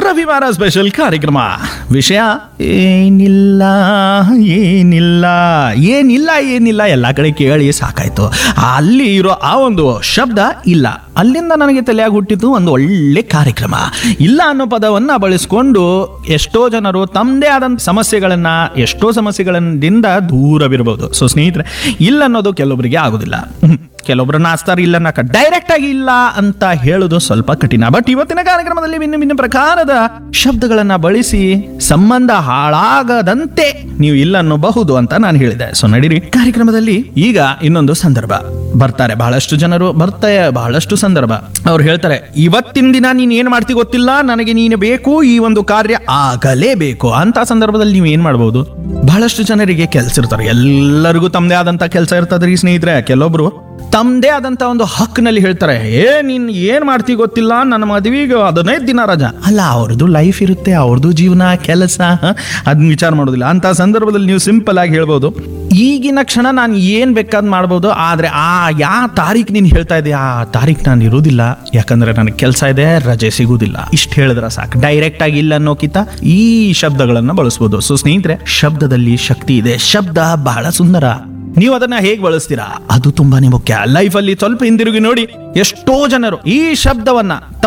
ರವಿವಾರ ಸ್ಪೆಷಲ್ ಕಾರ್ಯಕ್ರಮ ವಿಷಯ ಏನಿಲ್ಲ ಏನಿಲ್ಲ ಏನಿಲ್ಲ ಏನಿಲ್ಲ ಎಲ್ಲ ಕಡೆ ಕೇಳಿ ಸಾಕಾಯ್ತು ಅಲ್ಲಿ ಇರೋ ಆ ಒಂದು ಶಬ್ದ ಇಲ್ಲ ಅಲ್ಲಿಂದ ನನಗೆ ತಲೆಯಾಗಿ ಹುಟ್ಟಿತು ಒಂದು ಒಳ್ಳೆ ಕಾರ್ಯಕ್ರಮ ಇಲ್ಲ ಅನ್ನೋ ಪದವನ್ನ ಬಳಸ್ಕೊಂಡು ಎಷ್ಟೋ ಜನರು ತಮ್ಮದೇ ಆದಂಥ ಸಮಸ್ಯೆಗಳನ್ನ ಎಷ್ಟೋ ಸಮಸ್ಯೆಗಳಿಂದ ದೂರವಿರಬಹುದು ಸೊ ಸ್ನೇಹಿತರೆ ಇಲ್ಲ ಅನ್ನೋದು ಕೆಲವೊಬ್ಬರಿಗೆ ಆಗೋದಿಲ್ಲ ಹ್ಮ್. ಕೆಲವೊಬ್ರು ನಾಸ್ತಾರ ಇಲ್ಲ ಅನ್ನಕ ಡೈರೆಕ್ಟ್ ಆಗಿ ಇಲ್ಲ ಅಂತ ಹೇಳೋದು ಸ್ವಲ್ಪ ಕಠಿಣ ಬಟ್ ಇವತ್ತಿನ ಕಾರ್ಯಕ್ರಮದಲ್ಲಿ ಭಿನ್ನ ಭಿನ್ನ ಪ್ರಕಾರದ ಶಬ್ದಗಳನ್ನ ಬಳಸಿ ಸಂಬಂಧ ಹಾಳಾಗದಂತೆ ನೀವು ಇಲ್ಲ ಅನ್ನಬಹುದು ಅಂತ ನಾನು ಹೇಳಿದೆ ಸೊ ನಡೀರಿ ಕಾರ್ಯಕ್ರಮದಲ್ಲಿ ಈಗ ಇನ್ನೊಂದು ಸಂದರ್ಭ ಬರ್ತಾರೆ ಬಹಳಷ್ಟು ಜನರು ಬರ್ತಾರೆ ಬಹಳಷ್ಟು ಸಂದರ್ಭ ಅವ್ರು ಹೇಳ್ತಾರೆ ಇವತ್ತಿನ ದಿನ ನೀನ್ ಏನ್ ಮಾಡ್ತಿ ಗೊತ್ತಿಲ್ಲ ನನಗೆ ನೀನು ಬೇಕು ಈ ಒಂದು ಕಾರ್ಯ ಆಗಲೇಬೇಕು ಅಂತ ಸಂದರ್ಭದಲ್ಲಿ ನೀವು ಏನ್ ಮಾಡ್ಬೋದು ಬಹಳಷ್ಟು ಜನರಿಗೆ ಕೆಲಸ ಇರ್ತಾರೆ ಎಲ್ಲರಿಗೂ ತಮ್ಮದೇ ಆದಂತ ಕೆಲಸ ಇರ್ತದ್ರಿ ಸ್ನೇಹಿತರೆ ಕೆಲವೊಬ್ರು ತಮ್ಮದೇ ಆದಂತ ಒಂದು ಹಕ್ಕಿನಲ್ಲಿ ಹೇಳ್ತಾರೆ ಏ ನೀನ್ ಏನ್ ಮಾಡ್ತಿ ಗೊತ್ತಿಲ್ಲ ನನ್ನ ಮದುವೆಗೆ ಹದಿನೈದು ದಿನ ರಜಾ ಅಲ್ಲ ಅವ್ರದ್ದು ಲೈಫ್ ಇರುತ್ತೆ ಅವ್ರದ್ದು ಜೀವನ ಕೆಲಸ ಅದನ್ನ ವಿಚಾರ ಮಾಡೋದಿಲ್ಲ ಅಂತ ಸಂದರ್ಭದಲ್ಲಿ ನೀವು ಸಿಂಪಲ್ ಆಗಿ ಹೇಳ್ಬೋದು ಈಗಿನ ಕ್ಷಣ ನಾನು ಏನ್ ಬೇಕಾದ್ ಮಾಡ್ಬೋದು ಆದ್ರೆ ಆ ಯಾ ತಾರೀಖ್ ನೀನು ಹೇಳ್ತಾ ಇದೆಯಾ ಆ ತಾರೀಖ್ ನಾನು ಇರುವುದಿಲ್ಲ ಯಾಕಂದ್ರೆ ನನಗೆ ಕೆಲಸ ಇದೆ ರಜೆ ಸಿಗುವುದಿಲ್ಲ ಇಷ್ಟು ಹೇಳಿದ್ರೆ ಸಾಕು ಡೈರೆಕ್ಟ್ ಆಗಿ ಇಲ್ಲ ಅನ್ನೋಕಿತ ಈ ಶಬ್ದಗಳನ್ನ ಬಳಸ್ಬೋದು ಸೊ ಸ್ನೇಹಿತರೆ ಶಬ್ದದಲ್ಲಿ ಶಕ್ತಿ ಇದೆ ಶಬ್ದ ಬಹಳ ಸುಂದರ ನೀವು ಅದನ್ನ ಹೇಗೆ ಬಳಸ್ತೀರಾ ಅದು ತುಂಬಾನೇ ಮುಖ್ಯ ಲೈಫಲ್ಲಿ ಸ್ವಲ್ಪ ಹಿಂದಿರುಗಿ ನೋಡಿ ಎಷ್ಟೋ ಜನರು ಈ ಶಬ್ದವನ್ನ